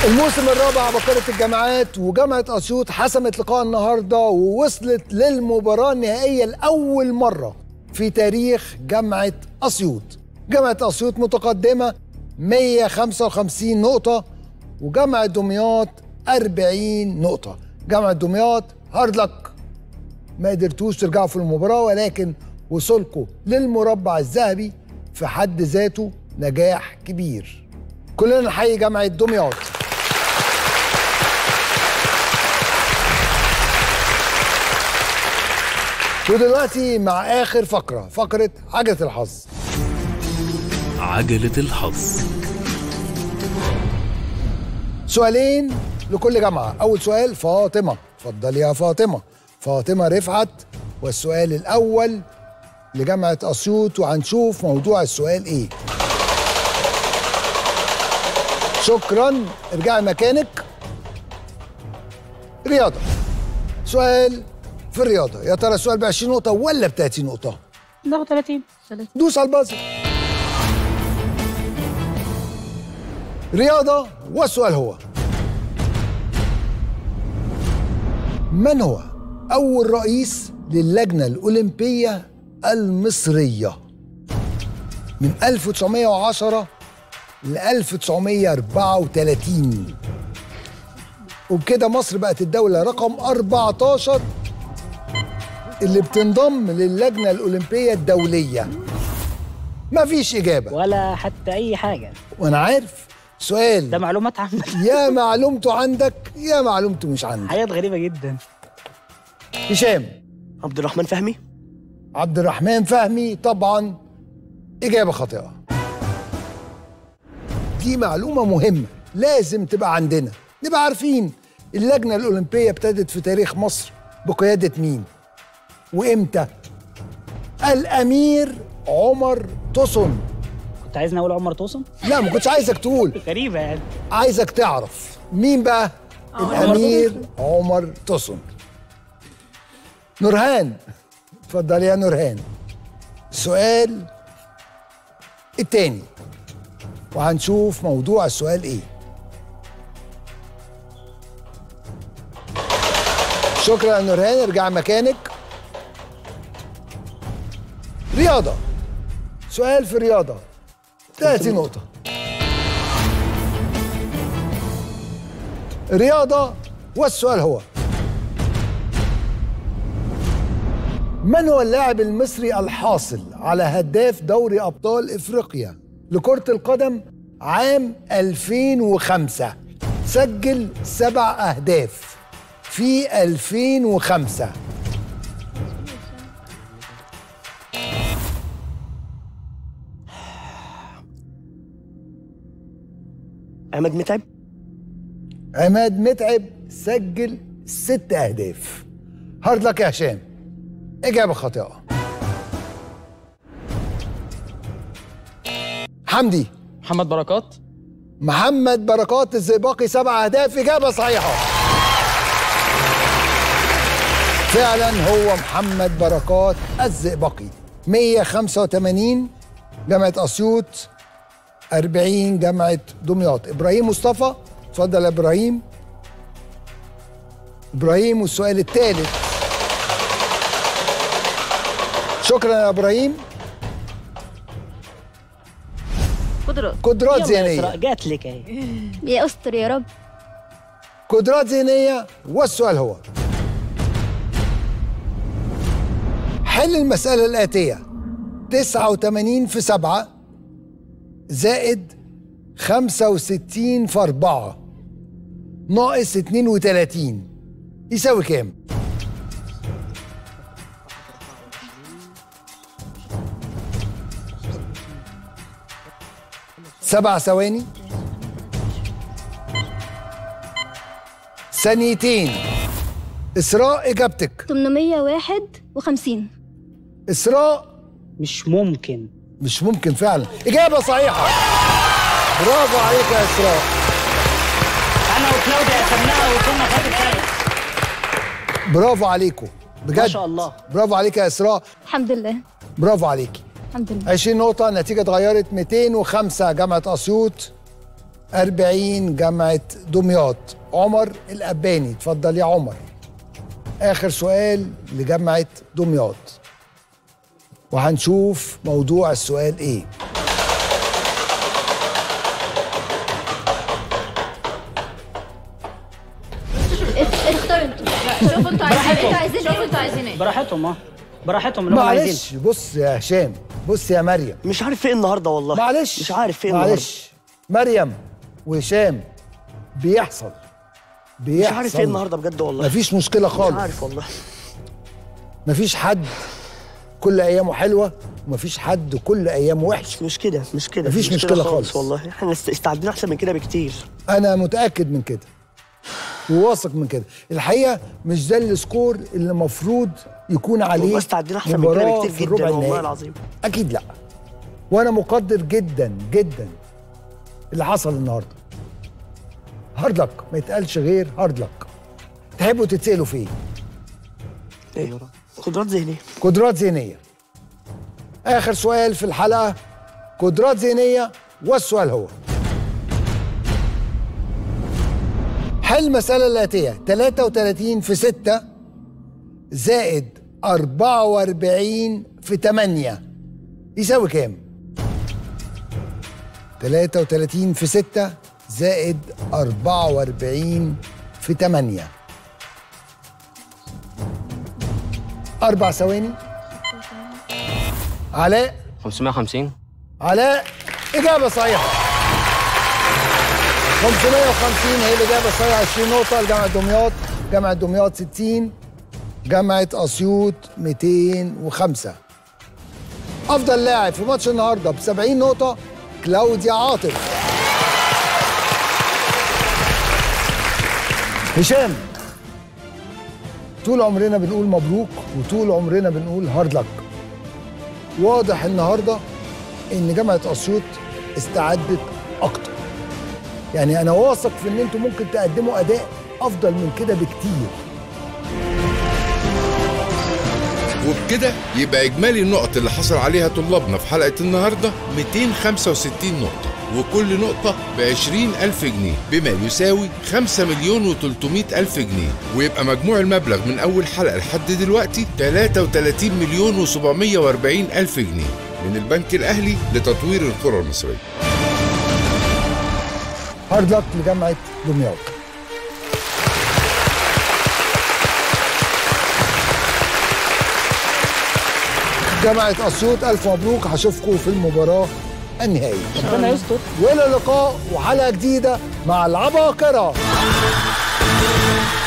الموسم الرابع عبقرة الجامعات وجامعة أسيوط حسمت لقاء النهاردة ووصلت للمباراة النهائية لأول مرة في تاريخ جامعة أسيوط جامعة أسيوط متقدمة 155 نقطة وجامعة دمياط 40 نقطة جامعة دمياط هارد لك ما قدرتوش ترجعوا في المباراة ولكن وصولكم للمربع الذهبي في حد ذاته نجاح كبير كلنا نحيي جامعة دمياط ودلوقتي مع آخر فقرة فقرة عجلة الحظ عجلة الحظ سؤالين لكل جامعة أول سؤال فاطمة اتفضلي يا فاطمة فاطمة رفعت والسؤال الأول لجامعة أسيوط وهنشوف موضوع السؤال إيه شكرا ارجعي مكانك رياضة سؤال في الرياضة يا ترى السؤال ب 20 نقطة ولا ب 30 نقطة؟ ناخد 30 30 دوس على البازر رياضة والسؤال هو من هو أول رئيس للجنة الأولمبية المصرية من 1910 ل 1934 وبكده مصر بقت الدولة رقم 14 اللي بتنضم للجنة الأولمبية الدولية مفيش إجابة ولا حتى اي حاجه وأنا عارف سؤال ده معلومات عامه يا معلومته عندك يا معلومته مش عندك حاجات غريبه جدا هشام عبد الرحمن فهمي عبد الرحمن فهمي طبعا إجابة خاطئة دي معلومة مهمة لازم تبقى عندنا نبقى عارفين اللجنة الأولمبية ابتدت في تاريخ مصر بقيادة مين وإمتى الأمير عمر تصن كنت عايزني اقول عمر توصن لا ما كنتش عايزك تقول غريبه يعني عايزك تعرف مين بقى الأمير عمر تصن نورهان اتفضل يا نورهان السؤال التاني وهنشوف موضوع السؤال ايه شكرا يا نورهان ارجع مكانك رياضة سؤال في الرياضة 30 نقطة رياضة والسؤال هو من هو اللاعب المصري الحاصل على هداف دوري أبطال إفريقيا لكرة القدم عام 2005 سجل سبع أهداف في 2005 عماد متعب عماد متعب سجل ست أهداف هارد لك يا هشام إجابة خاطئة حمدي محمد بركات محمد بركات الزئبقي سبع أهداف إجابة صحيحة فعلا هو محمد بركات الزئبقي 185 جامعة أسيوط 40 جامعة دمياط إبراهيم مصطفى اتفضل يا إبراهيم إبراهيم والسؤال الثالث شكرا يا إبراهيم قدرات قدرات يلا يا إسراء، ذهنية جات لك اهي يا استر يا رب قدرات ذهنية والسؤال هو حل المسألة الآتية 89 في 7 زائد 65 في 4 ناقص 32 يساوي كام؟ سبع ثواني ثانيتين إسراء إجابتك 851 إسراء مش ممكن مش ممكن فعلا إجابة صحيحة برافو عليك يا إسراء انا وكلاوديا اخدناها وكنا خاطر ثالث برافو عليكم بجد ما شاء الله برافو عليك يا إسراء الحمد لله برافو عليكي الحمد لله 20 نقطة النتيجة اتغيرت 205 جامعة أسيوط 40 جامعة دمياط عمر الأباني اتفضل يا عمر آخر سؤال لجامعة دمياط وهنشوف موضوع السؤال إيه اختاروا انتوا شوفوا انتوا عايزين انتوا عايزين ايه وانتوا عايزين ايه براحتهم اه براحتهم اللي هم عايزين معلش بص يا هشام بص يا مريم مش عارف ايه النهارده والله معلش مش عارف ايه النهارده معلش مريم وهشام بيحصل بيحصل مش عارف ايه النهارده بجد والله مفيش مشكلة مش خالص عارف والله مفيش حد كل ايامه حلوه ومفيش حد كل ايامه وحش مش كده مش كده مفيش مش مشكلة كده خالص. والله احنا است- استعدينا احسن من كده بكتير انا متاكد من كده وواثق من كده الحقيقه مش ده السكور اللي المفروض يكون عليه والله استعدينا احسن من كده مباراة بكتير في الربع جدا والله النهائي. العظيم اكيد لا وانا مقدر جدا جدا اللي حصل النهارده هارد لك ما يتقالش غير هارد لك تحبوا تتسالوا في ايه ايه قدرات ذهنيه قدرات ذهنيه اخر سؤال في الحلقه قدرات ذهنيه والسؤال هو حل المسألة الآتية 33 في 6 زائد 44 في 8 يساوي كام؟ 33 في 6 زائد 44 في 8 أربع ثواني علاء 550 علاء إجابة صحيحة 550 هي الإجابة الصحيحة 20 نقطة لجامعة دمياط جامعة دمياط 60 جامعة أسيوط 205 أفضل لاعب في ماتش النهاردة ب 70 نقطة كلاوديا عاطف هشام طول عمرنا بنقول مبروك وطول عمرنا بنقول هارد لك واضح النهارده ان جامعه اسيوط استعدت اكتر يعني انا واثق في ان انتم ممكن تقدموا اداء افضل من كده بكتير وبكده يبقى إجمالي النقط اللي حصل عليها طلابنا في حلقة النهاردة 265 نقطة وكل نقطة ب 20 ألف جنيه بما يساوي 5 مليون و 300 ألف جنيه ويبقى مجموع المبلغ من أول حلقة لحد دلوقتي 33 مليون و 740 ألف جنيه من البنك الأهلي لتطوير القرى المصرية هارد لك لجامعه دمياط جامعه اسيوط الف مبروك هشوفكم في المباراه النهائيه ربنا يستر والى اللقاء وحلقه جديده مع العباقره